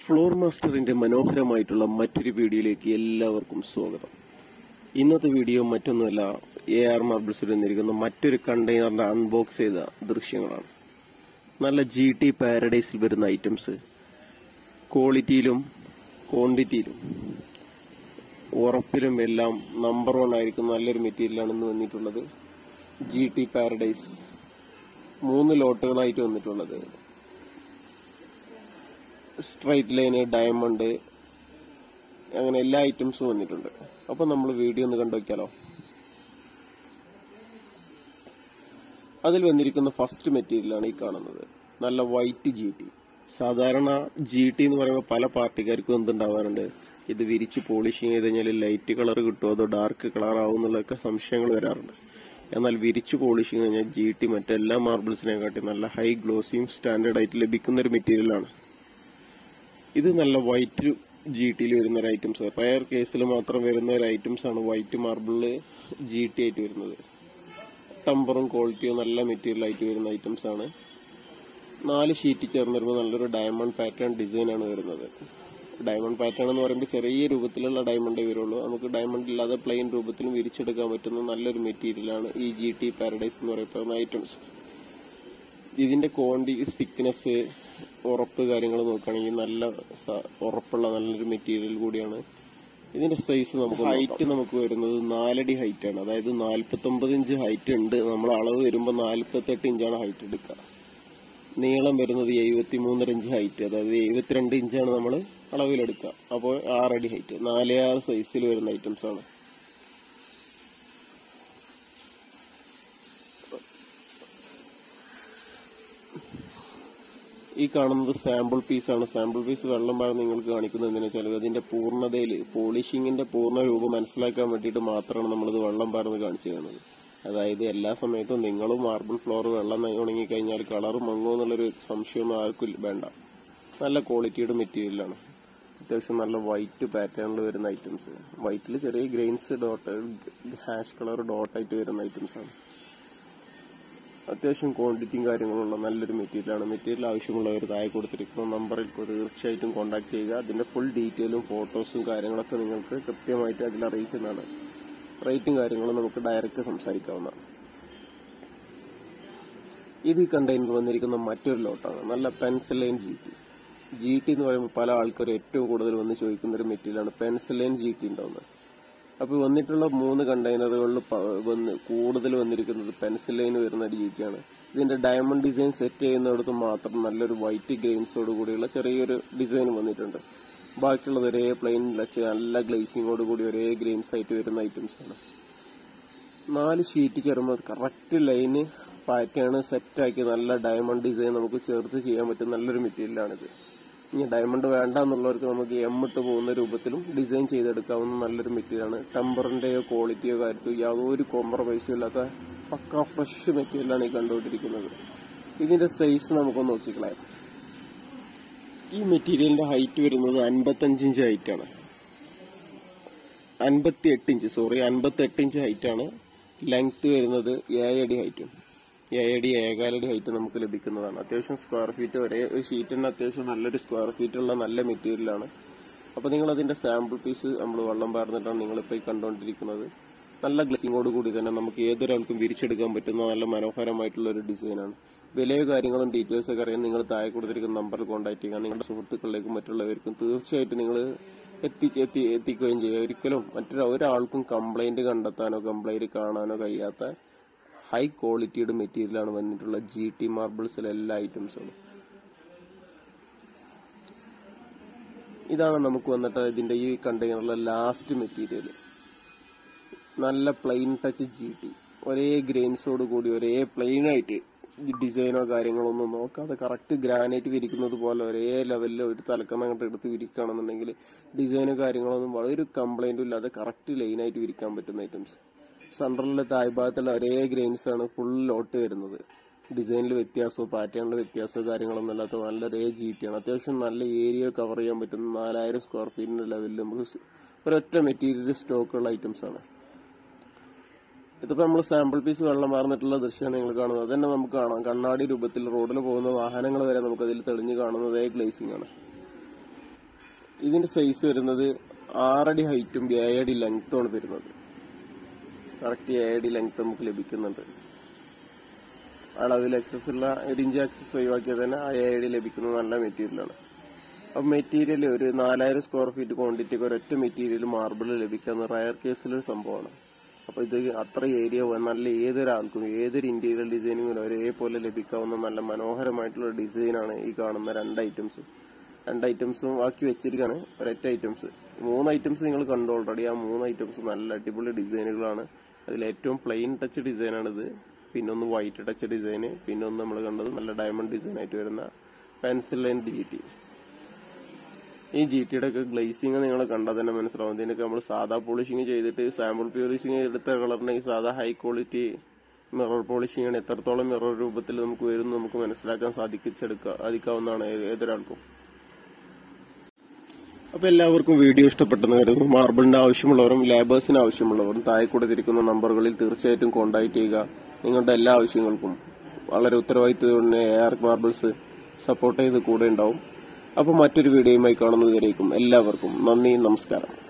floor മാസ്റ്ററിന്റെ മനോഹരമായിട്ടുള്ള മറ്റൊരു വീഡിയോയിലേക്ക് എല്ലാവർക്കും സ്വാഗതം ഇന്നത്തെ വീഡിയോ മറ്റൊന്നുമല്ല എ ആർ മാർബിൾസിൽ വന്നിരിക്കുന്ന മറ്റൊരു കണ്ടെയ്നറിന്റെ അൺബോക്സ് ചെയ്ത ദൃശ്യങ്ങളാണ് നല്ല ജി ടി പാരഡൈസിൽ വരുന്ന ഐറ്റംസ് ക്വാളിറ്റിയിലും ക്വാണ്ടിറ്റിയിലും ഉറപ്പിലും എല്ലാം നമ്പർ വൺ ആയിരിക്കും നല്ലൊരു മെറ്റീരിയലാണ് ഇന്ന് വന്നിട്ടുള്ളത് ജി ടി പാരഡൈസ് മൂന്ന് ലോട്ടുകളായിട്ട് വന്നിട്ടുള്ളത് സ്ട്രൈറ്റ് ലൈന് ഡയമണ്ട് അങ്ങനെ എല്ലാ ഐറ്റംസും വന്നിട്ടുണ്ട് അപ്പൊ നമ്മൾ വീഡിയോ ഒന്ന് കണ്ടു നോക്കിയാലോ അതിൽ വന്നിരിക്കുന്ന ഫസ്റ്റ് മെറ്റീരിയലാണ് ഈ കാണുന്നത് നല്ല വൈറ്റ് ജി ടി സാധാരണ ജി ടി എന്ന് പറയുമ്പോൾ പല പാർട്ടിക്കാർക്കും എന്തുണ്ടാവാറുണ്ട് ഇത് വിരിച്ച് പോളിഷിങ് ചെയ്ത് കഴിഞ്ഞാൽ ലൈറ്റ് കളർ കിട്ടുമോ അതോ ഡാർക്ക് കളർ ആവും എന്നുള്ളതൊക്കെ സംശയങ്ങൾ വരാറുണ്ട് എന്നാൽ വിരിച്ച് പോളിഷിങ് കഴിഞ്ഞാൽ ജി ടി മറ്റെല്ലാ മാർബിൾസിനെക്കാട്ടി നല്ല ഹൈ ഗ്ലോസിയും സ്റ്റാൻഡേർഡ് ആയിട്ട് ലഭിക്കുന്ന ഒരു മെറ്റീരിയലാണ് ഇത് നല്ല വൈറ്റ് ജി ടിയിൽ വരുന്ന ഒരു ഐറ്റംസ് റയർ കേസിൽ മാത്രം വരുന്ന ഒരു ഐറ്റംസ് ആണ് വൈറ്റ് മാർബിളില് ജി ടി ആയിട്ട് വരുന്നത് ടമ്പറും ക്വാളിറ്റിയും നല്ല മെറ്റീരിയൽ ആയിട്ട് വരുന്ന ഐറ്റംസ് ആണ് നാല് ഷീറ്റ് ചേർന്ന് വരുമ്പോൾ നല്ലൊരു ഡയമണ്ട് പാറ്റേൺ ഡിസൈൻ ആണ് വരുന്നത് ഡയമണ്ട് പാറ്റേൺ എന്ന് പറയുമ്പോൾ ചെറിയ രൂപത്തിലുള്ള ഡയമണ്ടേ വരുള്ളൂ നമുക്ക് ഡയമണ്ട് ഇല്ലാതെ പ്ലെയിൻ രൂപത്തിലും വിരിച്ചെടുക്കാൻ പറ്റുന്ന നല്ലൊരു മെറ്റീരിയലാണ് ഈ ജി ടി പാരഡൈസ് എന്ന് പറയപ്പെടുന്ന ഐറ്റംസ് ഇതിന്റെ ക്വാണ്ടിറ്റി തിക്നെസ് ഉറപ്പ് കാര്യങ്ങൾ നോക്കുകയാണെങ്കിൽ നല്ല സ- ഉറപ്പുള്ള നല്ലൊരു മെറ്റീരിയൽ കൂടിയാണ് ഇതിന്റെ സൈസ് നമുക്ക് ഹൈറ്റ് നമുക്ക് വരുന്നത് നാലടി ഹൈറ്റ് ആണ് അതായത് നാൽപ്പത്തി ഒമ്പത് ഇഞ്ച് ഹൈറ്റ് ഉണ്ട് നമ്മൾ അളവ് വരുമ്പോൾ നാൽപ്പത്തെട്ട് ഇഞ്ചാണ് ഹൈറ്റ് എടുക്കുക നീളം വരുന്നത് എഴുപത്തി മൂന്നര ഇഞ്ച് ഹൈറ്റ് അതായത് എഴുപത്തിരണ്ട് ഇഞ്ചാണ് നമ്മൾ അളവിലെടുക്കുക അപ്പോൾ ആറടി ഹൈറ്റ് നാല് ആറ് സൈസിൽ വരുന്ന ഐറ്റംസ് ആണ് ഈ കാണുന്നത് സാമ്പിൾ പീസാണ് സാമ്പിൾ പീസ് വെള്ളം പാർന്ന് നിങ്ങൾക്ക് കാണിക്കുന്നത് എന്തിനാ വെച്ചാൽ അതിന്റെ പൂർണ്ണതയിൽ പോളിഷിങ്ങിന്റെ പൂർണ്ണ രൂപം മനസ്സിലാക്കാൻ വേണ്ടിയിട്ട് മാത്രമാണ് നമ്മളിത് വെള്ളം പാർന്ന് കാണിച്ചു തരുന്നത് അതായത് എല്ലാ സമയത്തും നിങ്ങളും മാർബിൾ ഫ്ലോർ വെള്ളം ഉണങ്ങി കഴിഞ്ഞാൽ കളർ മങ്ങോ എന്നുള്ളൊരു സംശയമൊന്നും ആർക്കും ഇല്ല- വേണ്ട നല്ല ക്വാളിറ്റിയുടെ മെറ്റീരിയലാണ് അത്യാവശ്യം നല്ല വൈറ്റ് പാറ്റേണിൽ വരുന്ന ഐറ്റംസ് വൈറ്റിൽ ചെറിയ ഗ്രെയിൻസ് ഡോട്ട് ഹാഷ് കളർ ഡോട്ടായിട്ട് വരുന്ന ഐറ്റംസ് ആണ് അത്യാവശ്യം ക്വാണ്ടിറ്റിയും കാര്യങ്ങളുള്ള നല്ലൊരു മെറ്റീരിയലാണ് മെറ്റീരിയൽ ആവശ്യമുള്ളവർ താഴെ കൊടുത്തിരിക്കുന്ന നമ്പറിൽ തീർച്ചയായിട്ടും കോൺടാക്ട് ചെയ്യുക അതിന്റെ ഫുൾ ഡീറ്റെയിലും ഫോട്ടോസും കാര്യങ്ങളൊക്കെ നിങ്ങൾക്ക് കൃത്യമായിട്ട് അതിൽ അറിയിക്കുന്നതാണ് റേറ്റും കാര്യങ്ങളും നമുക്ക് ഡയറക്റ്റ് സംസാരിക്കാവുന്നതാണ് ഇത് ഈ കണ്ടെയ്നർ വന്നിരിക്കുന്ന മറ്റൊരു ലോട്ടാണ് നല്ല pencil line G T G T എന്ന് പറയുമ്പോൾ പല ആൾക്കാരും ഏറ്റവും കൂടുതൽ വന്ന് ചോദിക്കുന്ന ഒരു മെറ്റീരിയലാണ് പെൻസിൽ ലൈൻ ജി ടി ഉണ്ടാവുന്നത് അപ്പൊ വന്നിട്ടുള്ള മൂന്ന് കണ്ടെയ്നറുകളിൽ പ- വന്ന് കൂടുതൽ വന്നിരിക്കുന്നത് പെൻസിൽ ലൈൻ വരുന്ന രീതിയാണ് ഇതിന്റെ ഡയമണ്ട് ഡിസൈൻ സെറ്റ് ചെയ്യുന്നിടത്ത് മാത്രം നല്ലൊരു വൈറ്റ് ഗ്രെയിൻസോട് കൂടിയുള്ള ചെറിയൊരു ഡിസൈൻ വന്നിട്ടുണ്ട് ബാക്കിയുള്ളത് ഒരേ പ്ലെയിൻ വെച്ച് നല്ല ഗ്ലേസിങ്ങോട് കൂടി ഒരേ ഗ്രെയിൻസ് ആയിട്ട് വരുന്ന ഐറ്റംസ് ആണ് നാല് ഷീറ്റ് ചേരുമ്പോൾ കറക്റ്റ് ലൈന് പാറ്റേൺ സെറ്റാക്കി നല്ല ഡയമണ്ട് ഡിസൈൻ നമുക്ക് ചേർത്ത് ചെയ്യാൻ പറ്റും നല്ലൊരു മെറ്റീരിയലാണിത് ഇനി ഡയമണ്ട് വേണ്ട എന്നുള്ളവർക്ക് നമുക്ക് എം ഇട്ട് പോകുന്ന രൂപത്തിലും ഡിസൈൻ ചെയ്തെടുക്കാവുന്ന നല്ലൊരു മെറ്റീരിയലാണ് ടെമ്പറിന്റെയോ ക്വാളിറ്റിയോ കാര്യത്തിലോ യാതൊരു കോംപ്രമൈസും ഇല്ലാത്ത പക്ക ഫ്രഷ് മെറ്റീരിയലാണ് ഈ കണ്ടുകൊണ്ടിരിക്കുന്നത് ഇതിന്റെ സൈസ് നമുക്കൊന്ന് നോക്കിക്കളയാം ഈ മെറ്റീരിയലിന്റെ ഹൈറ്റ് വരുന്നത് അൻപത്തഞ്ച് ഇഞ്ച് ഹൈറ്റ് ആണ് അൻപത്തി എട്ട് ഇഞ്ച് സോറി അൻപത്തി എട്ട് ഇഞ്ച് ഹൈറ്റ് ആണ് ലെങ്ത് വരുന്നത് ഏഴടി ഹൈറ്റും ഏഴടി ഏകാലടി ഹൈറ്റ് നമുക്ക് ലഭിക്കുന്നതാണ് അത്യാവശ്യം സ്ക്വയർ ഫീറ്റ് ഒരേ ഒരു ഷീറ്റിന് അത്യാവശ്യം നല്ലൊരു സ്ക്വയർ ഫീറ്റ് ഉള്ള നല്ല മെറ്റീരിയലാണ് അപ്പൊ നിങ്ങൾ അതിന്റെ സാമ്പിൾ പീസ് നമ്മൾ വെള്ളം പാർന്നിട്ടാണ് നിങ്ങളിപ്പോൾ ഈ കണ്ടുകൊണ്ടിരിക്കുന്നത് നല്ല ഗ്ലസിങ്ങോട് കൂടി തന്നെ നമുക്ക് ഏതൊരാൾക്കും വിരിച്ചെടുക്കാൻ പറ്റുന്ന നല്ല മനോഹരമായിട്ടുള്ള ഒരു ഡിസൈനാണ് വിലയോ കാര്യങ്ങളും ഡീറ്റെയിൽസ് ഒക്കെ അറിയാൻ നിങ്ങൾ താഴെ കൊടുത്തിരിക്കുന്ന നമ്പറിൽ കോൺടാക്ട് ചെയ്യുക നിങ്ങളുടെ സുഹൃത്തുക്കളിലേക്കും മറ്റുള്ളവർക്കും തീർച്ചയായിട്ടും നിങ്ങൾ എത്തി എത്തി എത്തിക്കുകയും ചെയ്യുക ഒരിക്കലും മറ്റൊരു ഒരാൾക്കും കംപ്ലൈന്റ് കണ്ടെത്താനോ കംപ്ലൈന്റ് കാണാനോ കഴിയാത്ത ഹൈ ക്വാളിറ്റിയുടെ മെറ്റീരിയലാണ് വന്നിട്ടുള്ള ജി ടി മാർബിൾസിലെ എല്ലാ ഐറ്റംസും ഇതാണ് നമുക്ക് വന്നിട്ട് ഇതിന്റെ ഈ കണ്ടെയ്നറിലെ ലാസ്റ്റ് മെറ്റീരിയൽ നല്ല പ്ലെയിൻ ടച്ച് ജി ടി ഒരേ ഗ്രെയിൻസോട് കൂടി ഒരേ പ്ലെയിൻ ആയിട്ട് ഡിസൈനോ കാര്യങ്ങളോ ഒന്നും നോക്കാതെ കറക്റ്റ് ഗ്രാനൈറ്റ് വിരിക്കുന്നത് പോലെ ഒരേ ലെവലിൽ ഒരു തലക്കം അങ്ങോട്ട് എടുത്ത് വിരിക്കുകയാണെന്നുണ്ടെങ്കിൽ ഡിസൈനോ കാര്യങ്ങളൊന്നും വളരെ കംപ്ലൈന്റും ഇല്ലാതെ കറക്റ്റ് ലൈനായിട്ട് വിരിക്കാൻ പറ്റുന്ന ഐറ്റംസ് സെൻട്രലിലെ താഴ്ഭാഗത്തുള്ള ഒരേ ഗ്രെയിൻസ് ആണ് ഫുൾ ലോട്ട് വരുന്നത് ഡിസൈനിൽ വ്യത്യാസമോ പാറ്റേണിൽ വ്യത്യാസമോ കാര്യങ്ങളൊന്നും ഇല്ലാത്ത നല്ല ഒരേ ജി ടി ആണ് അത്യാവശ്യം നല്ല ഏരിയ കവർ ചെയ്യാൻ പറ്റുന്ന നാലായിരം സ്ക്വയർ ഫീറ്റിന്റെ ലെവലിൽ നമുക്ക് സ് ഒരൊറ്റ മെറ്റീരിയൽ സ്റ്റോക്കുള്ള ഐറ്റംസ് ആണ് ഇതിപ്പോ നമ്മൾ സാമ്പിൾ പീസ് വെള്ളം മാറുന്നിട്ടുള്ള ദൃശ്യമാണ് നിങ്ങൾ കാണുന്നത് അത് തന്നെ നമുക്ക് കാണാം കണ്ണാടി രൂപത്തിൽ റോഡിൽ പോകുന്ന വാഹനങ്ങൾ വരെ നമുക്ക് അതിൽ തെളിഞ്ഞു കാണുന്നത് അതേ ഗ്ലേസിംഗ് ആണ് ഇതിന്റെ സൈസ് വരുന്നത് ആറടി ഹൈറ്റും ഏഴടി ലെങ്ത്തുമാണ് വരുന്നത് കറക്റ്റ് ഏഴടി ലെങ്ത് നമുക്ക് ലഭിക്കുന്നുണ്ട് അളവിൽ എക്സസ് ഉള്ള ഒരു ഇഞ്ച് എക്സസ് ഒഴിവാക്കിയാൽ തന്നെ ആ ഏഴടി ലഭിക്കുന്ന നല്ല മെറ്റീരിയലാണ് അപ്പൊ മെറ്റീരിയൽ ഒരു നാലായിരം സ്ക്വയർ ഫീറ്റ് ക്വാണ്ടിറ്റിക്ക് ഒരൊറ്റ മെറ്റീരിയൽ മാർബിൾ ലഭിക്കുന്ന റയർ കേസിലൊരു സംഭവമാണ് അപ്പൊ ഇത് അത്ര ഏരിയ നല്ല ഏതൊരാൾക്കും ഏതൊരു ഇന്റീരിയർ ഡിസൈനിങ്ങിലും ഒരേപോലെ ലഭിക്കാവുന്ന നല്ല മനോഹരമായിട്ടുള്ള ഡിസൈനാണ് ഈ കാണുന്ന രണ്ട് ഐറ്റംസ് രണ്ട് ഐറ്റംസും ആക്കി വെച്ചിരിക്കുകയാണ് ഒരൊറ്റ ഐറ്റംസ് മൂന്ന് ഐറ്റംസ് നിങ്ങൾ കണ്ടു ഓൾറെഡി ആ മൂന്ന് ഐറ്റംസ് നല്ല അടിപൊളി ഡിസൈനുകളാണ് അതിൽ ഏറ്റവും പ്ലെയിൻ ടച്ച് ഡിസൈനാണിത് പിന്നെ ഒന്ന് വൈറ്റ് ടച്ച് ഡിസൈന് പിന്നെ ഒന്ന് നമ്മൾ കണ്ടത് നല്ല ഡയമണ്ട് ഡിസൈൻ ആയിട്ട് വരുന്ന പെൻസിൽ ലൈൻ ജി ടി ഈ ജി ടിയുടെ ഒക്കെ ഗ്ലേസിങ് നിങ്ങൾ കണ്ടാൽ തന്നെ മനസ്സിലാവും ഇതിനൊക്കെ നമ്മൾ സാധാ പോളിഷിങ് ചെയ്തിട്ട് സാമ്പിൾ പ്യൂറിഷിങ് എടുത്ത കളറിന് ഈ സാധാ ഹൈ ക്വാളിറ്റി മിറർ പോളിഷിംഗ് ആണ് എത്രത്തോളം മിറർ രൂപത്തിൽ നമുക്ക് വരും എന്ന് നമുക്ക് മനസ്സിലാക്കാൻ സാധിച്ചെടുക്കുക സാധിക്കാവുന്നതാണ് ഏ- ഏതൊരാൾക്കും അപ്പൊ എല്ലാവർക്കും വീഡിയോ ഇഷ്ടപ്പെട്ടെന്ന് കരുതുന്നു മാർബിളിന്റെ ആവശ്യമുള്ളവരും ലേബേഴ്സിന് ആവശ്യമുള്ളവരും താഴെ കൊടുത്തിരിക്കുന്ന നമ്പറുകളിൽ തീർച്ചയായിട്ടും കോൺടാക്ട് ചെയ്യുക നിങ്ങളുടെ എല്ലാ ആവശ്യങ്ങൾക്കും വളരെ ഉത്തരവാദിത്തത്തോടെ എ ആർ മാർബിൾസ് സപ്പോർട്ട് ചെയ്ത് കൂടെ ഉണ്ടാവും അപ്പൊ മറ്റൊരു വീഡിയോയുമായി കാണുന്നത് വരേക്കും എല്ലാവർക്കും നന്ദി നമസ്കാരം